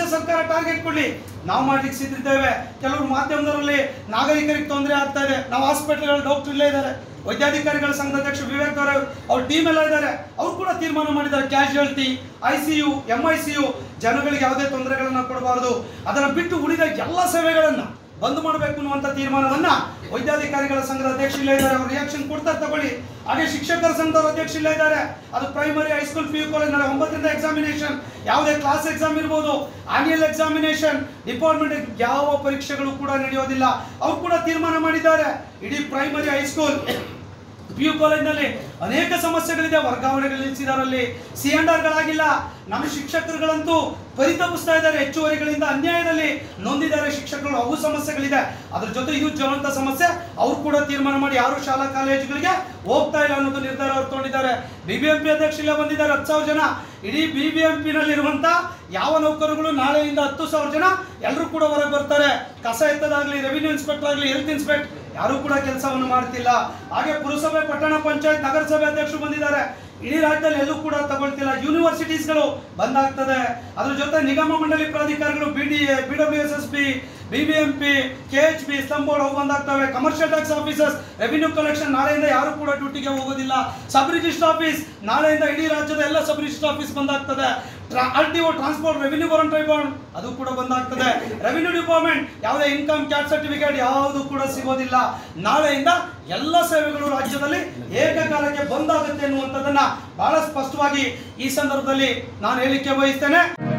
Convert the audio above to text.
ಸರ್ಕಾರ ಟಾರ್ಗೆಟ್ ಕೊಡ್ಲಿ ನಾವು ಮಾಡ್ಲಿಕ್ಕೆ ಸಿದ್ಧಿದ್ದೇವೆ ಕೆಲವರು ಮಾಧ್ಯಮದವರಲ್ಲಿ ನಾಗರಿಕರಿಗೆ ತೊಂದರೆ ಆಗ್ತಾ ಇದೆ ನಾವು ಹಾಸ್ಪಿಟಲ್ಗಳು ಡಾಕ್ಟರ್ ಇಲ್ಲೇ ಇದ್ದಾರೆ ವೈದ್ಯಾಧಿಕಾರಿಗಳ ಸಂಘದ ಅಧ್ಯಕ್ಷ ವಿವೇಕ್ ಅವರ ಅವ್ರ ಟೀಮ್ ಎಲ್ಲ ಇದ್ದಾರೆ ಅವ್ರು ಕೂಡ ತೀರ್ಮಾನ ಮಾಡಿದ್ದಾರೆ casualty I C U M I C U ಜನಗಳಿಗೆ ಯಾವುದೇ ತೊಂದರೆಗಳನ್ನು ಕೊಡಬಾರದು ಅದನ್ನು ಬಿಟ್ಟು ಉಳಿದ ಎಲ್ಲ ಸೇವೆಗಳನ್ನು ಬಂದ್ ಮಾಡಬೇಕು ಅನ್ನುವಂಥ ತೀರ್ಮಾನವನ್ನ ವೈದ್ಯಾಧಿಕಾರಿಗಳ ಸಂಘದ ಅಧ್ಯಕ್ಷ ಇಲ್ಲ ಇದ್ದಾರೆ ಅವ್ರು ರಿಯಾಕ್ಷನ್ ಕೊಡ್ತಾರೆ ತಗೊಳ್ಳಿ ಹಾಗೆ ಶಿಕ್ಷಕರ ಸಂಘದವ್ರ ಅಧ್ಯಕ್ಷ ಇಲ್ಲ ಇದ್ದಾರೆ ಅದು primary high school P U college ನಾಳೆ ಒಂಬತ್ತರಿಂದ ಎಕ್ಸಾಮಿನೇಷನ್ ಯಾವುದೇ ಕ್ಲಾಸ್ ಎಕ್ಸಾಮ್ ಇರ್ಬೋದು ಆನ್ಯುಯಲ್ ಎಕ್ಸಾಮಿನೇಷನ್ ಡಿಪಾರ್ಟ್ಮೆಂಟ್ ಯಾವ ಪರೀಕ್ಷೆಗಳು ಕೂಡ ನಡೆಯೋದಿಲ್ಲ ಅವ್ರು ಕೂಡ ತೀರ್ಮಾನ ಮಾಡಿದ್ದಾರೆ ಇಡೀ ಪ್ರೈಮರಿ ಹೈಸ್ಕೂಲ್ ಪಿ ಯು ಕಾಲೇಜ್ನಲ್ಲಿ ಅನೇಕ ಸಮಸ್ಯೆಗಳಿದೆ ವರ್ಗಾವಣೆಗಳು ನಿಲ್ಲಿಸಿದಾರಲ್ಲಿ ಸಿ ಅಂಡ್ ಆರ್ಗಳಾಗಿಲ್ಲ ನಮ್ಮ ಶಿಕ್ಷಕರುಗಳಂತೂ ಪರಿತಪಿಸ್ತಾ ಇದ್ದಾರೆ ಹೆಚ್ಚುವರಿಗಳಿಂದ ಅನ್ಯಾಯದಲ್ಲಿ ನೊಂದಿದ್ದಾರೆ ಶಿಕ್ಷಕರು ಅವು ಸಮಸ್ಯೆಗಳಿದೆ ಅದ್ರ ಜೊತೆ ಇದು ಜ್ವಲಂತ ಸಮಸ್ಯೆ ಅವ್ರು ಕೂಡ ತೀರ್ಮಾನ ಮಾಡಿ ಯಾರು ಶಾಲಾ ಕಾಲೇಜುಗಳಿಗೆ ಹೋಗ್ತಾ ಇಲ್ಲ ಅನ್ನೋದು ನಿರ್ಧಾರ ಅವ್ರು ತಗೊಂಡಿದ್ದಾರೆ ಬಿಬಿಎಂಪಿ ಅಧ್ಯಕ್ಷ ಇಲ್ಲ ಬಂದಿದ್ದಾರೆ ಹತ್ತು ಸಾವಿರ ಜನ ಇಡೀ ಬಿಬಿಎಂಪಿ ನಲ್ಲಿರುವಂತ ಯಾವ ನೌಕರಗಳು ನಾಳೆಯಿಂದ ಹತ್ತು ಸಾವಿರ ಜನ ಎಲ್ಲರೂ ಕೂಡ ಹೊರಗೆ ಬರ್ತಾರೆ ಕಸ ಎತ್ತದಾಗ್ಲಿ ರೆವಿನ್ಯೂ ಇನ್ಸ್ಪೆಕ್ಟರ್ ಆಗಲಿ ಹೆಲ್ತ್ ಇನ್ಸ್ಪೆಕ್ಟರ್ ಯಾರೂ ಕೂಡ ಕೆಲಸವನ್ನು ಮಾಡ್ತಿಲ್ಲ ಹಾಗೆ ಪುರಸಭೆ ಪಟ್ಟಣ ಪಂಚಾಯತ್ ನಗರಸಭೆ ಅಧ್ಯಕ್ಷರು ಬಂದಿದ್ದಾರೆ ಇಡೀ ರಾಜ್ಯದಲ್ಲಿ ಎಲ್ಲೂ ಕೂಡ ತಗೊಳ್ತಿಲ್ಲ ಯೂನಿವರ್ಸಿಟೀಸ್ಗಳು ಬಂದ್ ಆಗ್ತದೆ ಅದ್ರ ಜೊತೆ ನಿಗಮ ಮಂಡಳಿ ಪ್ರಾಧಿಕಾರಗಳು B D A B W S S P B B M P K H B slum board ಅವು ಬಂದಾಗ್ತವೆ commercial tax officers revenue collection ನಾಳೆಯಿಂದ ಯಾರು ಕೂಡ ಡ್ಯೂಟಿಗೆ ಹೋಗೋದಿಲ್ಲ ಸಬ್ ರಿಜಿಸ್ಟರ್ ಆಫೀಸ್ ನಾಳೆಯಿಂದ ಇಡೀ ರಾಜ್ಯದ ಎಲ್ಲ ಸಬ್ ರಿಜಿಸ್ಟರ್ ಆಫೀಸ್ ಬಂದಾಗ್ತದೆ R T O transport revenue warrant bond ಅದು ಕೂಡ ಬಂದಾಗ್ತದೆ ರೆವಿನ್ಯೂ ಡಿಪಾರ್ಟ್ಮೆಂಟ್ ಯಾವುದೇ ಇನ್ಕಮ್ ಕ್ಯಾಟ್ ಸರ್ಟಿಫಿಕೇಟ್ ಯಾವುದು ಕೂಡ ಸಿಗೋದಿಲ್ಲ ನಾಳೆಯಿಂದ ಎಲ್ಲ ಸೇವೆಗಳು ರಾಜ್ಯದಲ್ಲಿ ಏಕಕಾಲಕ್ಕೆ ಬಂದಾಗುತ್ತೆ ಎನ್ನುವಂಥದ್ದನ್ನ ಬಹಳ ಸ್ಪಷ್ಟವಾಗಿ ಈ ಸಂದರ್ಭದಲ್ಲಿ ನಾನು ಹೇಳಿಕೆ ಬಯಸ್ತೇನೆ